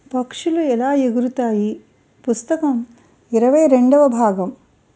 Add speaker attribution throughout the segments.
Speaker 1: పక్షులు ఎలా ఎగురుతాయి పుస్తకం ఇరవై రెండవ భాగం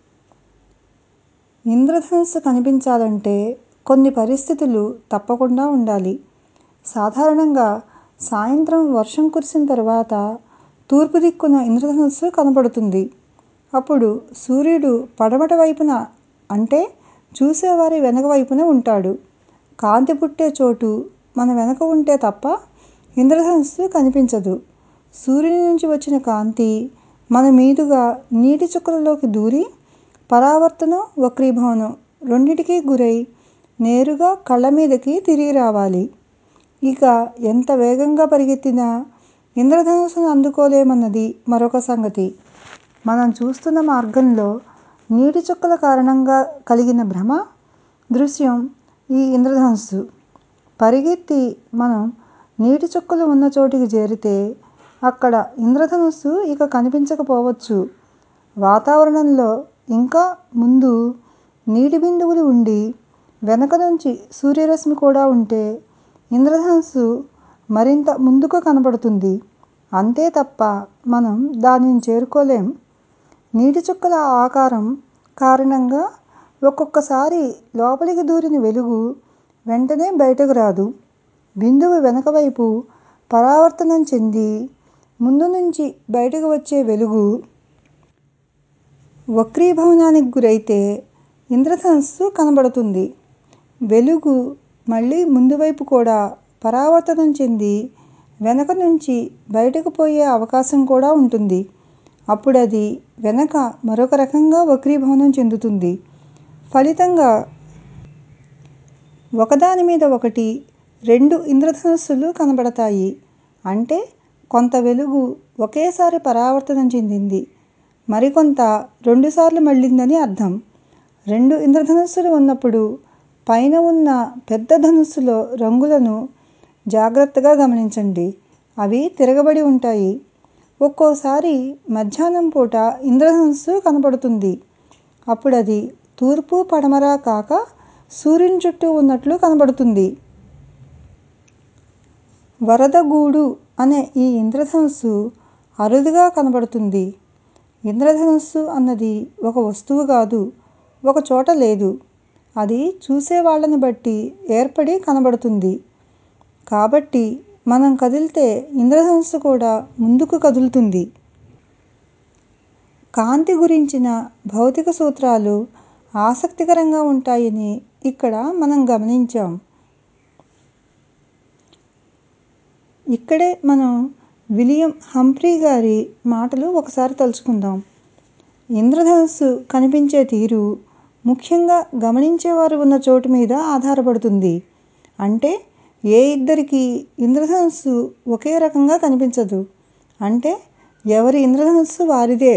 Speaker 1: ఇంద్రధనుస్సు కనిపించాలంటే కొన్ని పరిస్థితులు తప్పకుండా ఉండాలి. సాధారణంగా సాయంత్రం వర్షం కురిసిన తర్వాత తూర్పు దిక్కున ఇంద్రధనుస్సు కనపడుతుంది. అప్పుడు సూర్యుడు పడమట వైపున అంటే చూసేవారి వెనక వైపున ఉంటాడు. కాంతి పుట్టే చోటు మన వెనక ఉంటే తప్ప ఇంద్రధనుస్సు కనిపించదు. సూర్యుని నుంచి వచ్చిన కాంతి మన మీదుగా నీటి చుక్కలలోకి దూరి పరావర్తనం, వక్రీభవనం రెండింటికీ గురై నేరుగా కళ్ళ మీదకి తిరిగి రావాలి. ఇక ఎంత వేగంగా పరిగెత్తినా ఇంద్రధనుస్సును అందుకోలేమన్నది మరొక సంగతి. మనం చూస్తున్న మార్గంలో నీటి చుక్కల కారణంగా కలిగిన భ్రమ, దృశ్యం ఈ ఇంద్రధనుస్సు. పరిగెత్తి మనం నీటి చుక్కలు ఉన్న చోటికి చేరితే అక్కడ ఇంద్రధనుస్సు ఇక కనిపించకపోవచ్చు. వాతావరణంలో ఇంకా ముందు నీటి బిందువులు ఉండి వెనక నుంచి సూర్యరశ్మి కూడా ఉంటే ఇంద్రధనుస్సు మరింత ముందుకు కనపడుతుంది. అంతే తప్ప మనం దానిని చేరుకోలేం. నీటి చుక్కల ఆకారం కారణంగా ఒక్కొక్కసారి లోపలికి దూరిన వెలుగు వెంటనే బయటకు రాదు. బిందువు వెనక వైపు పరావర్తనం చెంది ముందు నుంచి బయటకు వచ్చే వెలుగు వక్రీభవనానికి గురైతే ఇంద్రధనుస్సు కనబడుతుంది. వెలుగు మళ్ళీ ముందు వైపు కూడా పరావర్తనం చెంది వెనక నుంచి బయటకు పోయే అవకాశం కూడా ఉంటుంది. అప్పుడది వెనక మరొక రకంగా వక్రీభవనం చెందుతుంది. ఫలితంగా ఒకదాని మీద ఒకటి రెండు ఇంద్రధనుస్సులు కనబడతాయి. అంటే కొంత వెలుగు ఒకేసారి పరావర్తనం చెందింది. మరికొంత రెండుసార్లు మళ్లిందని అర్థం. రెండు ఇంద్రధనుస్సులు ఉన్నప్పుడు పైన ఉన్న పెద్ద ధనుస్సులో రంగులను జాగ్రత్తగా గమనించండి. అవి తిరగబడి ఉంటాయి. ఒక్కోసారి మధ్యాహ్నం పూట ఇంద్రధనుస్సు కనపడుతుంది. అప్పుడది తూర్పు, పడమర కాక సూర్యుని చుట్టూ ఉన్నట్లు కనబడుతుంది. వరదగూడు అనే ఈ ఇంద్రధనుస్సు అరుదుగా కనబడుతుంది. ఇంద్రధనుస్సు అన్నది ఒక వస్తువు కాదు, ఒక చోట లేదు. అది చూసేవాళ్ళని బట్టి ఏర్పడి కనబడుతుంది. కాబట్టి మనం కదిలితే ఇంద్రధనుస్సు కూడా ముందుకు కదులుతుంది. కాంతి గురించిన భౌతిక సూత్రాలు ఆసక్తికరంగా ఉంటాయని ఇక్కడ మనం గమనించాం. ఇక్కడే మనం విలియం హంఫ్రీ గారి మాటలు ఒకసారి తలుచుకుందాం. ఇంద్రధనుస్సు కనిపించే తీరు ముఖ్యంగా గమనించేవారు ఉన్న చోటు మీద ఆధారపడుతుంది. అంటే ఏ ఇద్దరికీ ఇంద్రధనుస్సు ఒకే రకంగా కనిపించదు. అంటే ఎవరి ఇంద్రధనుస్సు వారిదే.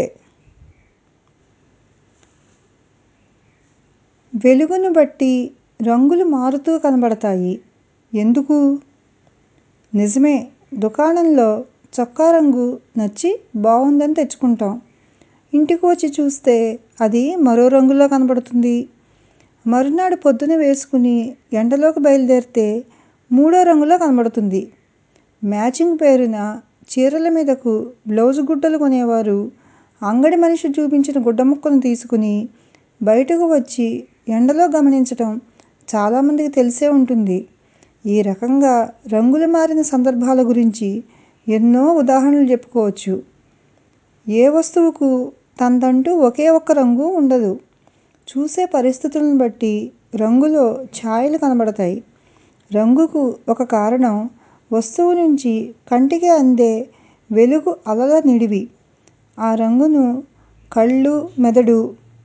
Speaker 1: వెలుగును బట్టి రంగులు మారుతూ కనబడతాయి. ఎందుకు? నిజమే దుకాణంలో చొక్కా రంగు నచ్చి బావుందని తెచ్చుకుంటాం. ఇంటికి వచ్చి చూస్తే అది మరో రంగులో కనబడుతుంది. మరునాడు పొద్దున వేసుకుని ఎండలోకి బయలుదేరితే మూడో రంగులో కనబడుతుంది. మ్యాచింగ్ పేరున చీరల మీదకు బ్లౌజు గుడ్డలు కొనేవారు అంగడి మనిషి చూపించిన గుడ్డ ముక్కను తీసుకుని బయటకు వచ్చి ఎండలో గమనించటం చాలామందికి తెలిసే ఉంటుంది. ఈ రకంగా రంగులు మారిన సందర్భాల గురించి ఎన్నో ఉదాహరణలు చెప్పుకోవచ్చు. ఏ వస్తువుకు తనదంటూ ఒకే ఒక్క రంగు ఉండదు. చూసే పరిస్థితులను బట్టి రంగులో ఛాయలు కనబడతాయి. రంగుకు ఒక కారణం వస్తువు నుంచి కంటికి అందే వెలుగు అలల నిడివి. ఆ రంగును కళ్ళు, మెదడు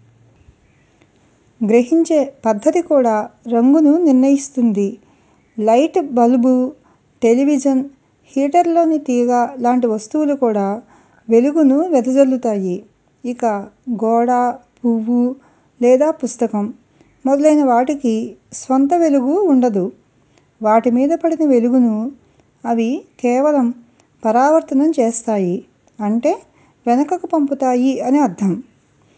Speaker 1: గ్రహించే పద్ధతి కూడా రంగును నిర్ణయిస్తుంది. లైట్ బల్బు, టెలివిజన్, హీటర్లోని తీగ లాంటి వస్తువులు కూడా వెలుగును వెదజల్లుతాయి. ఇక గోడ, పువ్వు లేదా పుస్తకం మొదలైన వాటికి స్వంత వెలుగు ఉండదు. వాటి మీద పడిన వెలుగును అవి కేవలం పరావర్తనం చేస్తాయి. అంటే వెనకకు పంపుతాయి అని అర్థం.